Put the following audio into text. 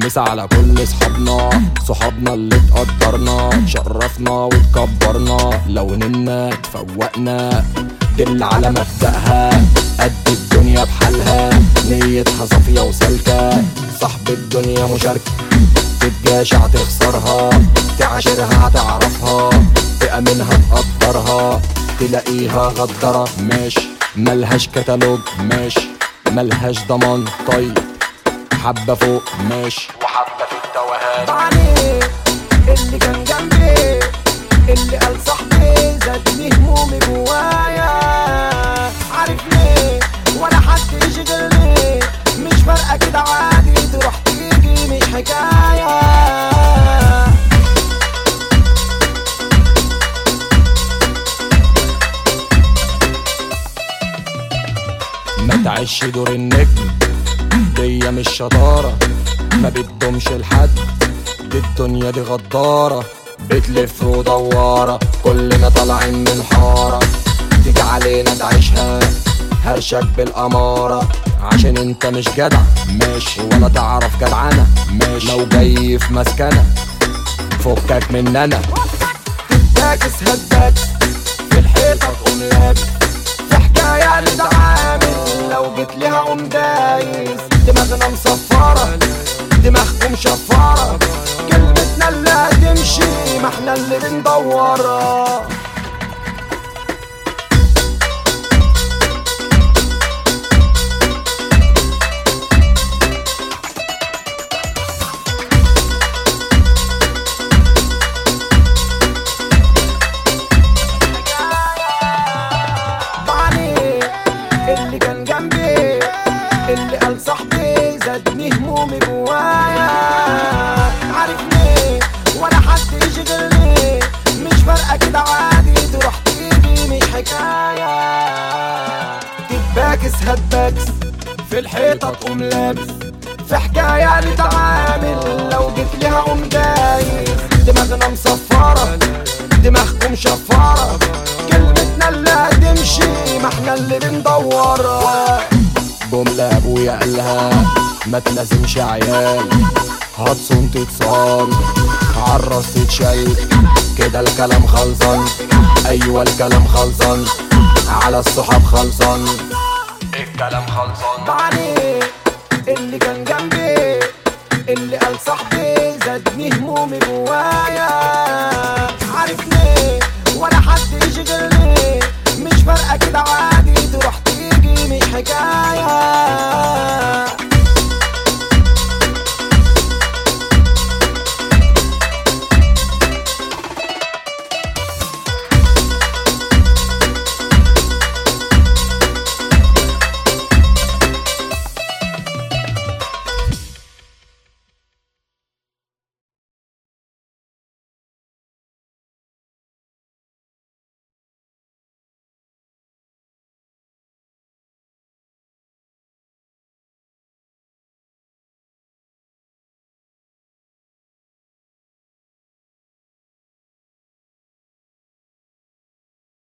مسا على كل صحابنا صحابنا اللي تقدرنا شرفنا وتكبرنا لو نمنا تفوقنا دل على مبدأها قد الدنيا بحالها نيتها صافية وسالكة صاحب الدنيا مشاركة تتجاشع تخسرها تعاشرها تعرفها تأمنها تقدرها تلاقيها غدرة ماشي ملهاش كتالوج ماشي ملهاش ضمان طيب حبة فوق ماشي وحبة في التوهان عليه اللي كان جنبي اللي قال صاحبي زادني همومي جوايا عارف ليه ولا حد يشغلني مش فارقه كده عادي تروح تيجي مش حكايه ما تعيش دور النجم دي مش شطارة ما بتدومش لحد دي الدنيا دي غدارة بتلف ودوارة كلنا طالعين من حارة تيجي علينا تعيشها هرشك بالأمارة عشان انت مش جدع ماشي ولا تعرف جدعنة ماشي لو جاي في مسكنة فكك مننا باكس هداكس في الحيطه تقوم لابس في حكايه نتعامل لو جيت ليها قوم دايس دماغنا مصفره دماغكم شفاره كلمتنا اللي هتمشي ما احنا اللي بندورها عليه اللي كان جنبي اللي قال صاحبي زادني همومي جوايا عارف ليه ولا حد يشغلني مش فارقه كده عادي تروح تيجي مش حكايه تتباكس هتباكس في الحيطه تقوم لابس في حكايه نتعامل لو جيت ليها قوم دايس دماغنا مصفره دماغكم شفاره كلمتنا اللي هتمشي ما احنا اللي بندورها جملة ابويا قالها ما تلازمش عيال هتصون تتصان عالراس تتشال كده الكلام خلصان ايوه الكلام خلصان على الصحاب خلصان الكلام خلصان عليه اللي كان جنبي اللي قال صاحبي زادني همومي جوايا عارف ليه ولا حد يشغلني مش فارقه كده عادي تروح تيجي مش حكايه